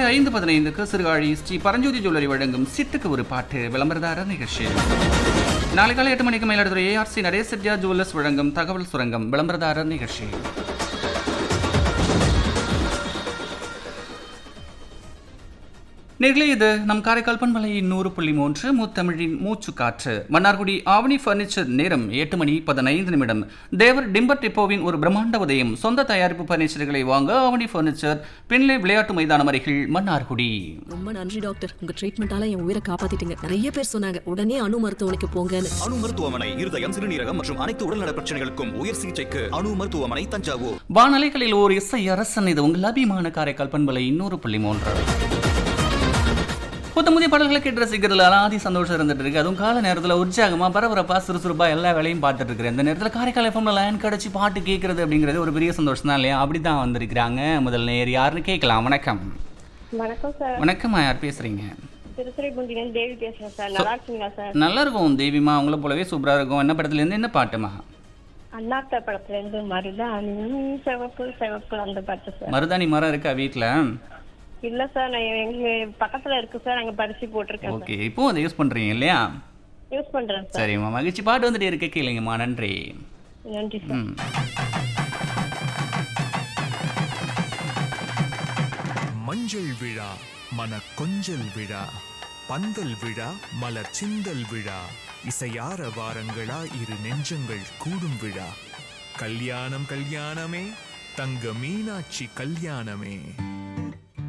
மாலை ஐந்து பதினைந்துக்கு சிறுகாழி ஸ்ரீ பரஞ்சோதி ஜுவல்லரி வழங்கும் சிட்டுக்கு ஒரு பாட்டு விளம்பரதார நிகழ்ச்சி நாளை காலை எட்டு மணிக்கு மயிலாடுதுறை ஏஆர்சி நரேஷ் செட்டியா ஜுவல்லர்ஸ் வழங்கும் தகவல் சுரங்கம் விளம்பரதாரர் நிகழ்ச்சி நேர்களே இது நம் காரைக்கால் பண்பலையின் நூறு புள்ளி மூன்று முத்தமிழின் மூச்சு காற்று மன்னார்குடி ஆவணி பர்னிச்சர் நேரம் எட்டு மணி பதினைந்து நிமிடம் தேவர் டிம்பர் டிப்போவின் ஒரு பிரம்மாண்ட உதயம் சொந்த தயாரிப்பு பர்னிச்சர்களை வாங்க ஆவணி பர்னிச்சர் பின்லே விளையாட்டு மைதானம் அருகில் மன்னார்குடி ரொம்ப நன்றி டாக்டர் உங்க ட்ரீட்மெண்டால என் உயிரை காப்பாத்திட்டீங்க நிறைய பேர் சொன்னாங்க உடனே அணு மருத்துவமனைக்கு போங்கன்னு அணு மருத்துவமனை இருதயம் சிறுநீரகம் மற்றும் அனைத்து உடல்நல பிரச்சனைகளுக்கும் உயர் சிகிச்சைக்கு அணு மருத்துவமனை தஞ்சாவூர் வானலைகளில் ஓர் இசை அரசன் இது உங்கள் அபிமான காரைக்கால் பண்பலை இன்னொரு புள்ளி மூன்று புத்த புதிய பாடல்களை கேட்டு ரசிக்கிறதுல அலாதி சந்தோஷம் இருந்துட்டு இருக்கு அதுவும் கால நேரத்தில் உற்சாகமா பரபரப்பா சுறுசுறுப்பா எல்லா வேலையும் பார்த்துட்டு இருக்கிறேன் இந்த நேரத்தில் காரைக்கால் எஃப்எம்ல லைன் கிடச்சி பாட்டு கேட்கறது அப்படிங்கிறது ஒரு பெரிய சந்தோஷம் தான் இல்லையா அப்படி தான் வந்திருக்கிறாங்க முதல் நேர் யாருன்னு கேட்கலாம் வணக்கம் வணக்கம் சார் வணக்கம் யார் பேசுறீங்க திருத்துறைப்பூண்டிலேருந்து தேவி பேசுறேன் சார் நல்லா இருக்கீங்களா சார் நல்லா இருக்கும் தேவிமா உங்களை போலவே சூப்பரா இருக்கும் என்ன படத்துல இருந்து என்ன பாட்டுமா அண்ணாத்த படத்துல இருந்து மருதாணி சிவப்பு சிவப்பு அந்த பாட்டு சார் மருதாணி மரம் இருக்கா வீட்டில் இல்ல சார் நான் எங்க பக்கத்துல இருக்கு சார் அங்க பரிசு போட்டிருக்கேன் ஓகே இப்போ அதை யூஸ் பண்றீங்க இல்லையா யூஸ் பண்றேன் சார் சரிம்மா மகிழ்ச்சி பாட்டு வந்துட்டே இருக்க கேளுங்கம்மா நன்றி நன்றி சார் ம் மஞ்சள் விழா மன கொஞ்சல் விழா பந்தல் விழா மலர் சிந்தல் விழா இசையார வாரங்களா இரு நெஞ்சங்கள் கூடும் விழா கல்யாணம் கல்யாணமே தங்க மீனாட்சி கல்யாணமே